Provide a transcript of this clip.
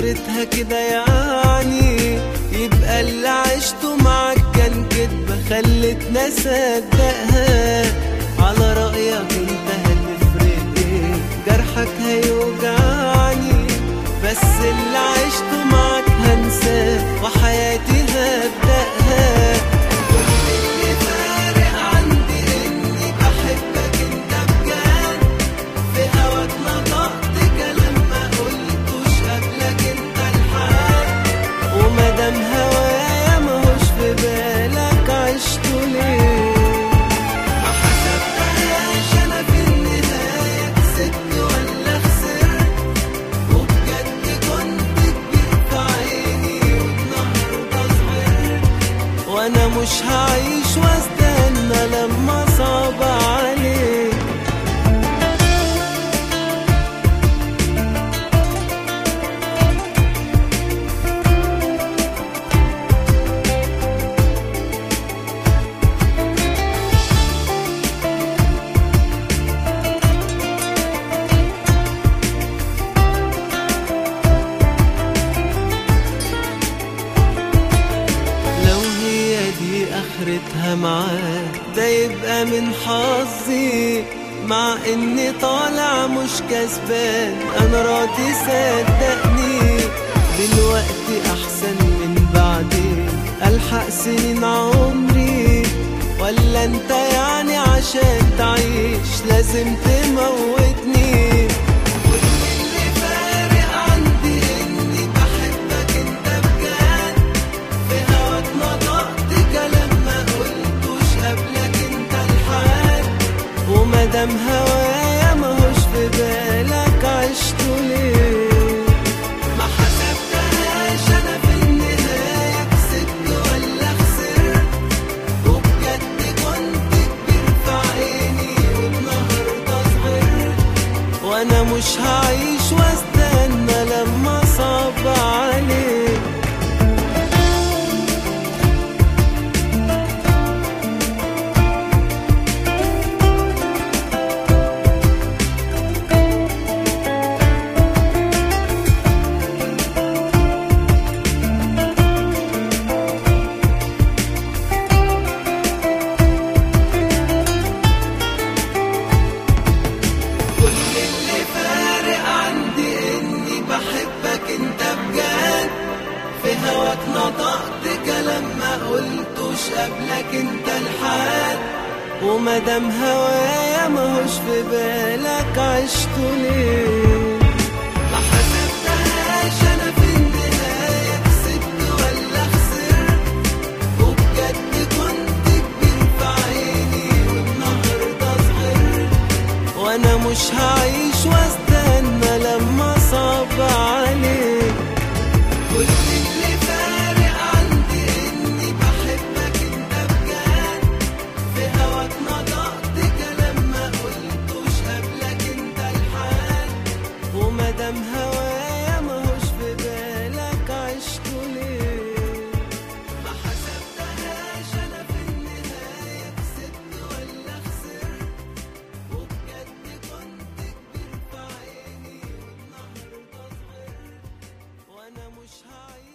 اخرتها كده يعني يبقى اللي عشته معاك كان كدبة خلتنا صدقها على رأيك انت هتفرق ايه جرحك هيوجعني بس اللي عشته معاك هنساه وحياتي هبدأها كل اللي فارق عندي اني بحبك انت بجد في هواك نطقت كلام ما قلتوش قبلك انت الحال ومادام هوايا ماهوش في بالك عشته ليه ما حسبتهاش انا في النهاية كسبت ولا خسرت وبجد كنت كبير في عيني والنهارده صغرت وانا مش هعيش واستنى لما صعب عليك لو هي دي اخرتها معاك ده يبقى من حظي مع اني طالع مش كسبان انا راضي صدقني دلوقتي احسن من بعدين الحق سنين عمري ولا انت يعني عشان تعيش لازم تموتني كل اللي فارق عندي اني بحبك انت بجد في هواك نطقت كلام ما قلتوش قبلك انت الحال ومادام هوايا ماهوش في بالك عشته ليه ما حسبتهاش انا في النهاية كسبت ولا خسرت وبجد كنت كبير في عيني والنهارده صغرت وانا مش هعيش واستنى لما صعب عليك كل اللي فارق عندي اني بحبك انت بجد في هواك نطقت كلام ما قلتوش قبلك انت الحال ومادام هوايا ماهوش في بالك عشته ليه ما حسبتهاش انا في النهاية كسبت ولا خسرت وبجد كنت كبير في عيني والنهارده صغرت وانا مش هعيش واستنى لما صعب عليك كل اللي فارق عندي اني بحبك انت بجد في هواك نطقت كلام ما قلتوش قبلك انت الحال ومادام هوايا ماهوش في بالك عشته ليه ما حسبتهاش انا في النهاية كسبت ولا خسرت وبجد كنت كبير في عيني والنهارده صغرت وانا مش هعيش